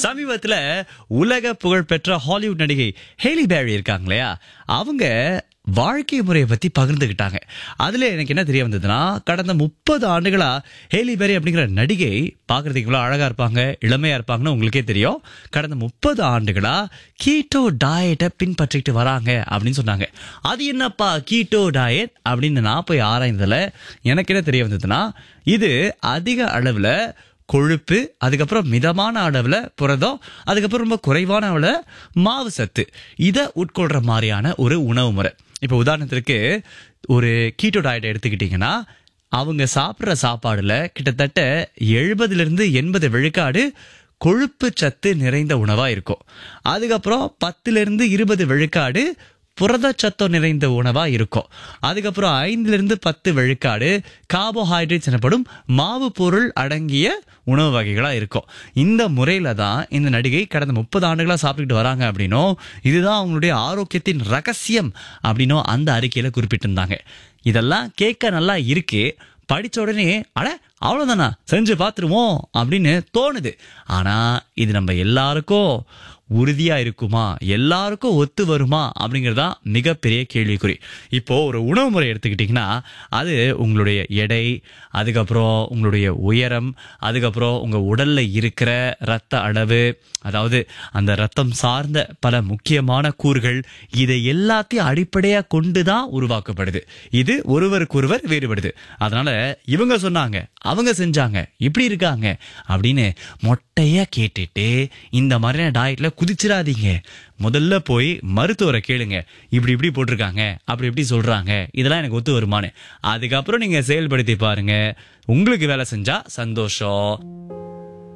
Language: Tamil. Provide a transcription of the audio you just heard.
சமீபத்துல உலக புகழ்பெற்ற ஹாலிவுட் நடிகை ஹேலி பேரி இருக்காங்க இல்லையா அவங்க வாழ்க்கை முறையை பத்தி பகிர்ந்துகிட்டாங்க அதுல எனக்கு என்ன தெரிய வந்ததுன்னா கடந்த முப்பது ஆண்டுகளா ஹேலி பேரி அப்படிங்கிற நடிகை பார்க்கறதுக்கு இவ்வளவு அழகா இருப்பாங்க இளமையா இருப்பாங்கன்னு உங்களுக்கே தெரியும் கடந்த முப்பது ஆண்டுகளா கீட்டோ டயட்டை பின்பற்றிட்டு வராங்க அப்படின்னு சொன்னாங்க அது என்னப்பா கீட்டோ டயட் அப்படின்னு நான் போய் ஆராய்ந்ததுல எனக்கு என்ன தெரிய வந்ததுன்னா இது அதிக அளவுல கொழுப்பு அதுக்கப்புறம் மிதமான அளவில் புரதம் அதுக்கப்புறம் ரொம்ப குறைவான அளவில் மாவு சத்து இதை உட்கொள்ற மாதிரியான ஒரு உணவு முறை இப்போ உதாரணத்திற்கு ஒரு கீட்டோ டயட் எடுத்துக்கிட்டிங்கன்னா அவங்க சாப்பிட்ற சாப்பாடுல கிட்டத்தட்ட எழுபதுலேருந்து எண்பது விழுக்காடு கொழுப்பு சத்து நிறைந்த உணவா இருக்கும் அதுக்கப்புறம் பத்துலேருந்து இருபது விழுக்காடு புரதச்சத்தம் நிறைந்த உணவா இருக்கும் அதுக்கப்புறம் ஐந்துல இருந்து பத்து விழுக்காடு கார்போஹைட்ரேட்ஸ் எனப்படும் மாவு பொருள் அடங்கிய உணவு வகைகளா இருக்கும் இந்த முறையில தான் இந்த நடிகை கடந்த முப்பது ஆண்டுகளா சாப்பிட்டுட்டு வராங்க அப்படின்னும் இதுதான் அவங்களுடைய ஆரோக்கியத்தின் ரகசியம் அப்படின்னும் அந்த அறிக்கையில குறிப்பிட்டிருந்தாங்க இதெல்லாம் கேட்க நல்லா இருக்கு படிச்ச உடனே அட அவ்வளவுதானா செஞ்சு பார்த்துருவோம் அப்படின்னு தோணுது ஆனா இது நம்ம எல்லாருக்கும் உறுதியா இருக்குமா எல்லாருக்கும் ஒத்து வருமா அப்படிங்கறதா மிகப்பெரிய கேள்விக்குறி இப்போ ஒரு உணவு முறை எடுத்துக்கிட்டிங்கன்னா அது உங்களுடைய எடை அதுக்கப்புறம் உங்களுடைய உயரம் அதுக்கப்புறம் உங்க உடல்ல இருக்கிற ரத்த அளவு அதாவது அந்த ரத்தம் சார்ந்த பல முக்கியமான கூறுகள் இதை எல்லாத்தையும் அடிப்படையா கொண்டு தான் உருவாக்கப்படுது இது ஒருவருக்கொருவர் வேறுபடுது அதனால இவங்க சொன்னாங்க அவங்க செஞ்சாங்க இப்படி இருக்காங்க அப்படின்னு மொட்டையா கேட்டுட்டு இந்த மாதிரியான டயட்ல குதிச்சிடாதீங்க முதல்ல போய் மருத்துவரை கேளுங்க இப்படி இப்படி போட்டிருக்காங்க அப்படி இப்படி சொல்றாங்க இதெல்லாம் எனக்கு ஒத்து வருமானு அதுக்கப்புறம் நீங்க செயல்படுத்தி பாருங்க உங்களுக்கு வேலை செஞ்சா சந்தோஷம்